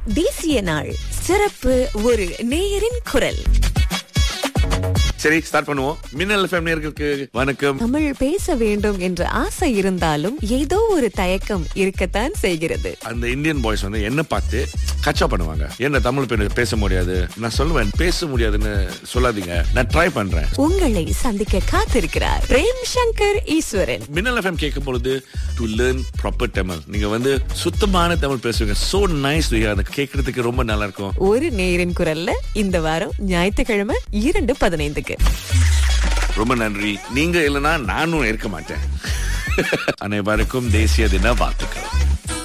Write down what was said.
தேசிய நாள் சிறப்பு ஒரு நேயரின் குரல் சரி ஸ்டார்ட் பண்ணுவோம் மின்னல் எஃப்எம் நேர்களுக்கு வணக்கம் தமிழ் பேச வேண்டும் என்ற ஆசை இருந்தாலும் ஏதோ ஒரு தயக்கம் இருக்கத்தான் செய்கிறது அந்த இந்தியன் பாய்ஸ் வந்து என்ன பார்த்து கச்சா பண்ணுவாங்க என்ன தமிழ் பெண் பேச முடியாது நான் சொல்லுவேன் பேச முடியாதுன்னு சொல்லாதீங்க நான் ட்ரை பண்றேன் உங்களை சந்திக்க காத்திருக்கிறார் பிரேம் சங்கர் ஈஸ்வரன் மின்னல் எஃப்எம் கேட்கும் பொழுது டு லேர்ன் ப்ராப்பர் தமிழ் நீங்க வந்து சுத்தமான தமிழ் பேசுவீங்க சோ நைஸ் அதை கேட்கறதுக்கு ரொம்ப நல்லா இருக்கும் ஒரு நேயரின் குரல்ல இந்த வாரம் ஞாயிற்றுக்கிழமை இரண்டு பதினைந்துக்கு ரொம்ப நன்றி நீங்க இல்லைன்னா நானும் இருக்க மாட்டேன் அனைவருக்கும் தேசிய தின வாழ்த்துக்கள்